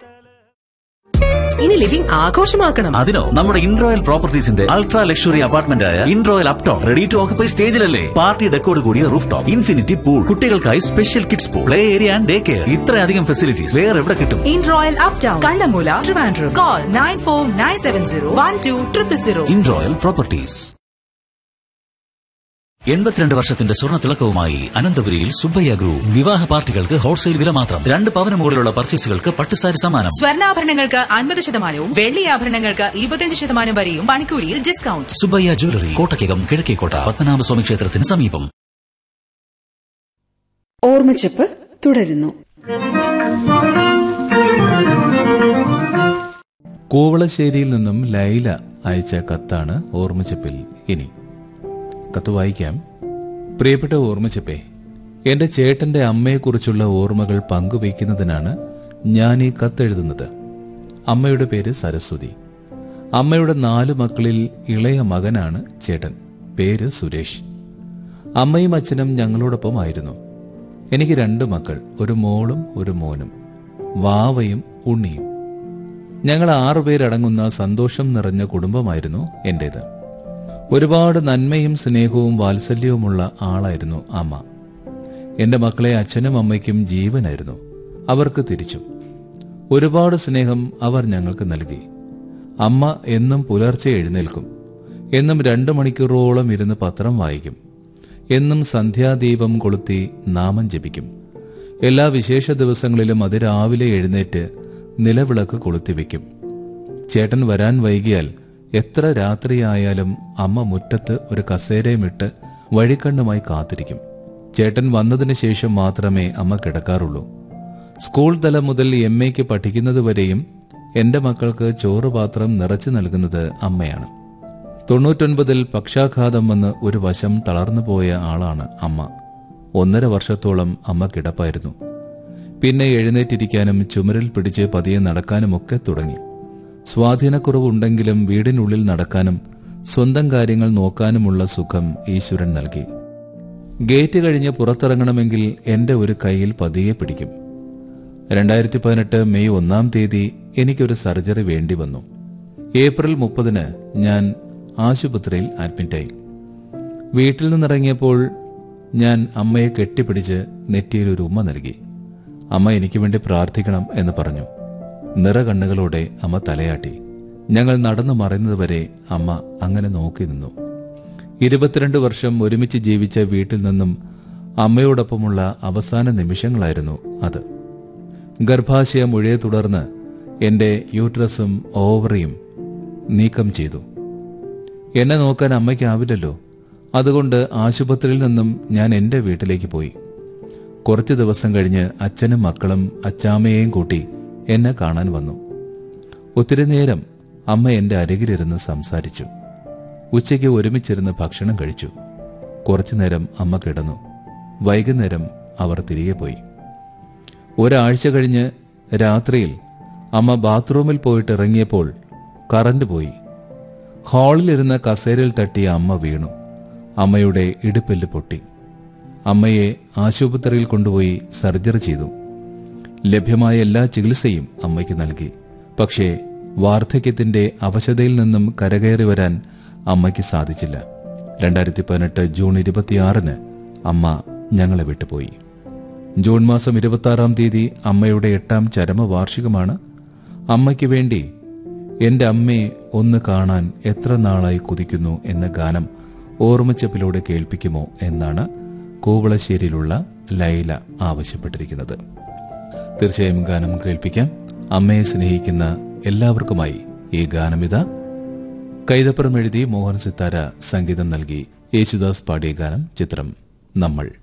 ഇനി ലിവിംഗ് ആഘോഷമാക്കണം അതിനോ നമ്മുടെ ഇൻട്രോയൽ പ്രോപ്പർട്ടീസിന്റെ അൾട്രാ ലക്ഷറി അപ്പാർട്ട്മെന്റ് ആയ Introyal uptown ready to occupy സ്റ്റേജിലല്ലേ പാർട്ടി ഡെക്കോട് കൂടിയ റൂഫ് ടോപ്പ് ഇൻഫിനിറ്റി പൂൾ കുട്ടികൾക്കായി special kids pool play area and day care ഇത്രയധികം ഫെസിലിറ്റീസ് വേറെ എവിടെ കിട്ടും Introyal uptown Kannammoola Trivandrum call nine four nine seven zero one two triple zero Introyal properties എൺപത്തിരണ്ട് വർഷത്തിന്റെ സ്വർണ്ണ തിളക്കവുമായി അനന്തപുരിയിൽ സുബ്ബയ്യ ഗ്രൂപ്പ് വിവാഹ പാർട്ടികൾക്ക് ഹോൾസെയിൽ വില മാത്രം രണ്ട് പവന് മുകളിലുള്ള പർച്ചേസുകൾക്ക് പട്ടുസാരി സമ്മാനം സ്വർണ്ണാഭരണങ്ങൾക്ക് അൻപത് ശതമാനവും വെള്ളി ആഭരണങ്ങൾക്ക് ഇരുപത്തിയഞ്ച് ശതമാനം വരെയും പണിക്കൂലിയിൽ ഡിസ്കൗണ്ട് സുബ്ബയ്യ ജ്വല്ലറി കോട്ടയ്ക്കകം കിഴക്കേക്കോട്ട പത്മനാഭസ്വാമി ക്ഷേത്രത്തിന് സമീപം ഓർമ്മച്ചപ്പ് തുടരുന്നു കൂവളശ്ശേരിയിൽ നിന്നും ലൈല അയച്ച കത്താണ് ഓർമ്മച്ചപ്പിൽ ഇനി കത്ത് വായിക്കാം പ്രിയപ്പെട്ട ഓർമ്മച്ചപ്പേ എന്റെ ചേട്ടന്റെ അമ്മയെക്കുറിച്ചുള്ള ഓർമ്മകൾ പങ്കുവയ്ക്കുന്നതിനാണ് ഞാൻ ഈ കത്തെഴുതുന്നത് അമ്മയുടെ പേര് സരസ്വതി അമ്മയുടെ നാല് മക്കളിൽ ഇളയ മകനാണ് ചേട്ടൻ പേര് സുരേഷ് അമ്മയും അച്ഛനും ഞങ്ങളോടൊപ്പമായിരുന്നു എനിക്ക് രണ്ട് മക്കൾ ഒരു മോളും ഒരു മോനും വാവയും ഉണ്ണിയും ഞങ്ങൾ ആറുപേരടങ്ങുന്ന സന്തോഷം നിറഞ്ഞ കുടുംബമായിരുന്നു എന്റേത് ഒരുപാട് നന്മയും സ്നേഹവും വാത്സല്യവുമുള്ള ആളായിരുന്നു അമ്മ എന്റെ മക്കളെ അച്ഛനും അമ്മയ്ക്കും ജീവനായിരുന്നു അവർക്ക് തിരിച്ചു ഒരുപാട് സ്നേഹം അവർ ഞങ്ങൾക്ക് നൽകി അമ്മ എന്നും പുലർച്ചെ എഴുന്നേൽക്കും എന്നും രണ്ടു മണിക്കൂറോളം ഇരുന്ന് പത്രം വായിക്കും എന്നും സന്ധ്യാദീപം കൊളുത്തി നാമം ജപിക്കും എല്ലാ വിശേഷ ദിവസങ്ങളിലും അതിരാവിലെ എഴുന്നേറ്റ് നിലവിളക്ക് കൊളുത്തിവെക്കും ചേട്ടൻ വരാൻ വൈകിയാൽ എത്ര രാത്രിയായാലും അമ്മ മുറ്റത്ത് ഒരു കസേരയുമിട്ട് വഴിക്കണ്ണുമായി കാത്തിരിക്കും ചേട്ടൻ വന്നതിന് ശേഷം മാത്രമേ അമ്മ കിടക്കാറുള്ളൂ സ്കൂൾ തലം മുതൽ എം എക്ക് പഠിക്കുന്നതുവരെയും എന്റെ മക്കൾക്ക് ചോറ് പാത്രം നിറച്ചു നൽകുന്നത് അമ്മയാണ് തൊണ്ണൂറ്റൊൻപതിൽ പക്ഷാഘാതം വന്ന് ഒരു വശം തളർന്നുപോയ ആളാണ് അമ്മ ഒന്നര വർഷത്തോളം അമ്മ കിടപ്പായിരുന്നു പിന്നെ എഴുന്നേറ്റിരിക്കാനും ചുമരിൽ പിടിച്ച് പതിയെ നടക്കാനുമൊക്കെ തുടങ്ങി സ്വാധീനക്കുറവുണ്ടെങ്കിലും വീടിനുള്ളിൽ നടക്കാനും സ്വന്തം കാര്യങ്ങൾ നോക്കാനുമുള്ള സുഖം ഈശ്വരൻ നൽകി ഗേറ്റ് കഴിഞ്ഞ് പുറത്തിറങ്ങണമെങ്കിൽ എന്റെ ഒരു കൈയിൽ പതിയെ പിടിക്കും രണ്ടായിരത്തി പതിനെട്ട് മെയ് ഒന്നാം തീയതി എനിക്കൊരു സർജറി വേണ്ടി വന്നു ഏപ്രിൽ മുപ്പതിന് ഞാൻ ആശുപത്രിയിൽ അഡ്മിറ്റായി വീട്ടിൽ നിന്നിറങ്ങിയപ്പോൾ ഞാൻ അമ്മയെ കെട്ടിപ്പിടിച്ച് നെറ്റിയിൽ ഒരു ഉമ്മ നൽകി അമ്മ എനിക്ക് വേണ്ടി പ്രാർത്ഥിക്കണം എന്ന് പറഞ്ഞു നിറകണ്ണുകളോടെ അമ്മ തലയാട്ടി ഞങ്ങൾ നടന്നു മറയുന്നതുവരെ അമ്മ അങ്ങനെ നോക്കി നിന്നു ഇരുപത്തിരണ്ട് വർഷം ഒരുമിച്ച് ജീവിച്ച വീട്ടിൽ നിന്നും അമ്മയോടൊപ്പമുള്ള അവസാന നിമിഷങ്ങളായിരുന്നു അത് ഗർഭാശയ മുഴയെ തുടർന്ന് എന്റെ യൂട്രസും ഓവറിയും നീക്കം ചെയ്തു എന്നെ നോക്കാൻ അമ്മയ്ക്കാവില്ലല്ലോ അതുകൊണ്ട് ആശുപത്രിയിൽ നിന്നും ഞാൻ എന്റെ വീട്ടിലേക്ക് പോയി കുറച്ചു ദിവസം കഴിഞ്ഞ് അച്ഛനും മക്കളും അച്ചാമ്മയെയും കൂട്ടി എന്നെ കാണാൻ വന്നു ഒത്തിരി നേരം അമ്മ എന്റെ അരികിലിരുന്ന് സംസാരിച്ചു ഉച്ചയ്ക്ക് ഒരുമിച്ചിരുന്ന് ഭക്ഷണം കഴിച്ചു കുറച്ചു നേരം അമ്മ കിടന്നു വൈകുന്നേരം അവർ തിരികെ പോയി ഒരാഴ്ച കഴിഞ്ഞ് രാത്രിയിൽ അമ്മ ബാത്റൂമിൽ പോയിട്ട് ഇറങ്ങിയപ്പോൾ കറന്റ് പോയി ഹാളിലിരുന്ന കസേരയിൽ തട്ടിയ അമ്മ വീണു അമ്മയുടെ ഇടുപ്പെല്ല് പൊട്ടി അമ്മയെ ആശുപത്രിയിൽ കൊണ്ടുപോയി സർജറി ചെയ്തു ലഭ്യമായ എല്ലാ ചികിത്സയും അമ്മയ്ക്ക് നൽകി പക്ഷേ വാർദ്ധക്യത്തിന്റെ അവശതയിൽ നിന്നും കരകയറി വരാൻ അമ്മയ്ക്ക് സാധിച്ചില്ല രണ്ടായിരത്തി പതിനെട്ട് ജൂൺ ഇരുപത്തിയാറിന് അമ്മ ഞങ്ങളെ വിട്ടുപോയി ജൂൺ മാസം ഇരുപത്തി ആറാം തീയതി അമ്മയുടെ എട്ടാം ചരമവാർഷികമാണ് അമ്മയ്ക്ക് വേണ്ടി എന്റെ അമ്മയെ ഒന്ന് കാണാൻ എത്ര നാളായി കുതിക്കുന്നു എന്ന ഗാനം ഓർമ്മച്ചപ്പിലൂടെ കേൾപ്പിക്കുമോ എന്നാണ് കൂവളശ്ശേരിയിലുള്ള ലൈല ആവശ്യപ്പെട്ടിരിക്കുന്നത് തീർച്ചയായും ഗാനം കേൾപ്പിക്കാം അമ്മയെ സ്നേഹിക്കുന്ന എല്ലാവർക്കുമായി ഈ ഗാനമിത കൈതപ്പുറം എഴുതി മോഹൻ സിത്താര സംഗീതം നൽകി യേശുദാസ് പാടിയ ഗാനം ചിത്രം നമ്മൾ